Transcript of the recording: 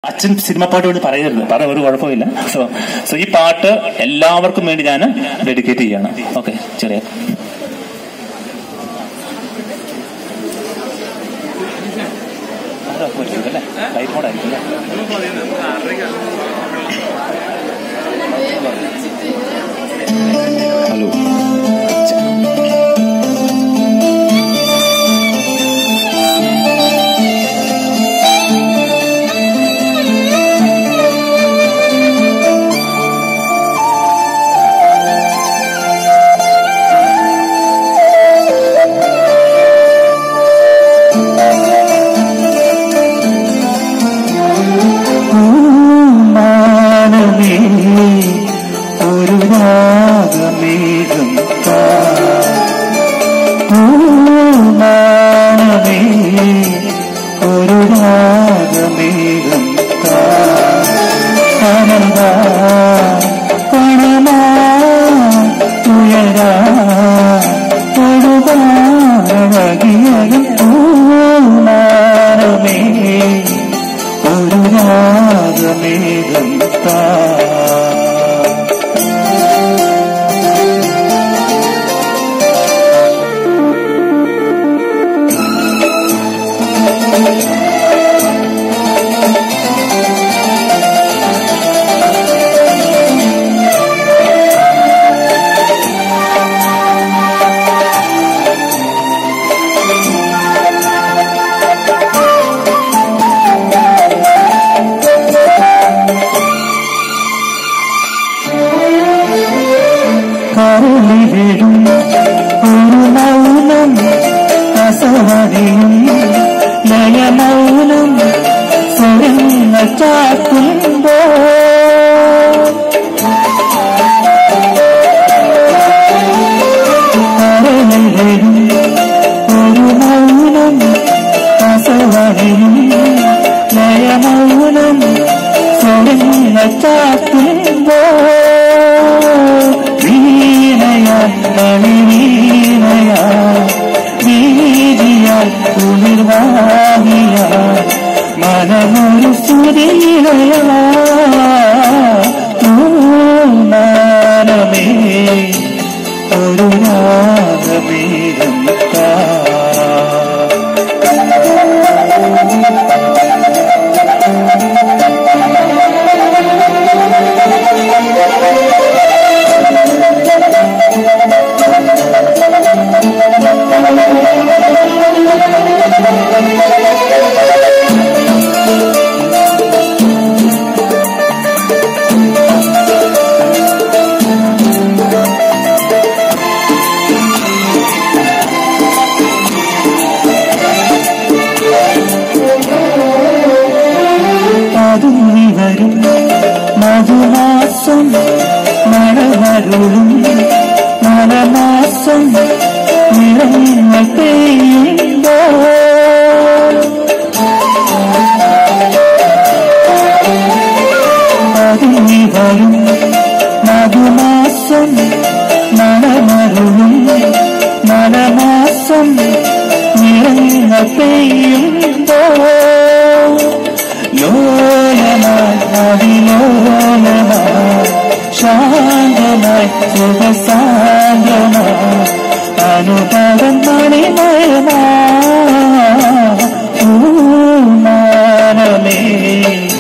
അച്ഛൻ സിനിമ പാട്ട് വേണ്ടി പറയരുത് പറ ഒരു കുഴപ്പമില്ല സോ സോ ഈ പാട്ട് എല്ലാവർക്കും വേണ്ടി ഞാൻ ഡെഡിക്കേറ്റ് ചെയ്യാണ് ഓക്കെ ചെറിയ അല്ലേ ലൈറ്റ് മോഡായിരിക്കും അല്ലേ ഹലോ മാനമേ ഒരു രാഗമേഘം മാനമേ ഒരു രാഗമേഘം കനവാ കണമാ ഉയരാ ഒഴുകാഴകിയലും മാനമേ ഒരു രാഗമേഘം താ കരളിലും ഒരു മൗനം അസവതിയും ലയമൗനം സ്വരങ്ങൾ ചാക്കുമ്പോ കരളിലും ഒരു മൗനം അസവതിയും ലയമൗനം സ്വരങ്ങൾ ചാക്കുമ്പോ വീണയാൽ കളിവീണയാൽ വീതിയാൽ കുളിർവാഹിയാൽ മനമൊരു സ്തുതിയിലയാ മാനമേ ഒരു രാഗമേഘം താ പതുങ്ങി വരും മധുമാസം മഴവരുളും മലമാസം നിറങ്ങൾ പെയ്യുമ്പോ പതുങ്ങി വരും മധുമാസം മഴവരുളും മലമാസം നിറങ്ങൾ പെയ്യുമ്പോ ലോലമായി അതിലോലമായി ശാന്തമായി സുഖസാന്ദ്രമായി അനുഭവം മണിമയമാ മാനമേ